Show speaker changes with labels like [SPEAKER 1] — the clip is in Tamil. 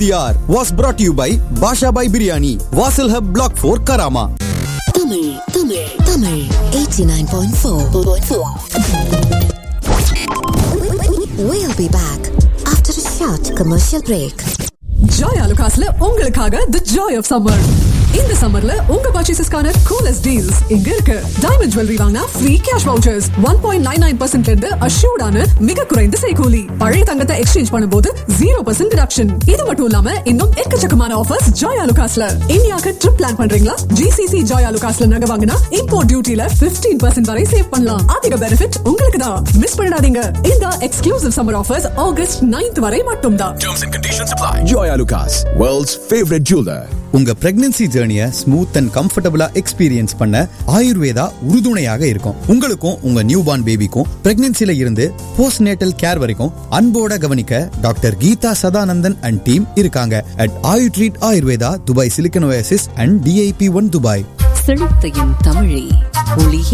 [SPEAKER 1] TR was brought to you by Basha Bhai Biryani, Vasil Hub Block 4 Karama.
[SPEAKER 2] Tamil, Tamil, Tamil. 89.4. We'll be back after a short commercial break.
[SPEAKER 3] Joy அலுகாஸ்ல உங்களுக்காக தி ஜாய் ஆஃப் சம்மர் இந்த சம்மர்ல உங்க பர்ச்சேசஸ்க்கான கூலஸ்ட் டீல்ஸ் இங்க இருக்கு டைமண்ட் ஜுவல்லரி வாங்கினா free cash vouchers one point nine nine percent இருந்து அஷ்யூர்டான மிக குறைந்த செய்கூலி பழைய தங்கத்தை எக்ஸ்சேஞ்ச் பண்ணும்போது ஜீரோ பர்சன்ட் டிடக்ஷன் இது மட்டும் இல்லாம இன்னும் எக்கச்சக்கமான ஆஃபர்ஸ் ஜாய் அலுகாஸ்ல இந்தியாவுக்கு ட்ரிப் பிளான் பண்றீங்களா ஜிசிசி ஜாய் அலுகாஸ்ல நகை வாங்கினா இம்போர்ட் டியூட்டில பிப்டீன் பர்சன்ட் வரை சேவ் பண்ணலாம் அதிக பெனிஃபிட் உங்களுக்கு தான் மிஸ் பண்ணிடாதீங்க இந்த exclusive summer offers August 9th வரை மட்டும்தான்
[SPEAKER 4] Terms and conditions apply. Joy Lucas, world's favorite jeweler.
[SPEAKER 1] உங்க பிரெக்னன்சி ஜேர்னிய ஸ்மூத் அண்ட் கம்ஃபர்டபுளா எக்ஸ்பீரியன்ஸ் பண்ண ஆயுர்வேதா உறுதுணையாக இருக்கும் உங்களுக்கும் உங்க நியூ பார்ன் பேபிக்கும் பிரெக்னன்சில இருந்து போஸ்ட் நேட்டல் கேர் வரைக்கும் அன்போட கவனிக்க doctor Geetha Sadanandan and team இருக்காங்க at Ayu treat Ayurveda Dubai silicon oasis and DIP one Dubai
[SPEAKER 5] செழித்தையும் தமிழே ஒளி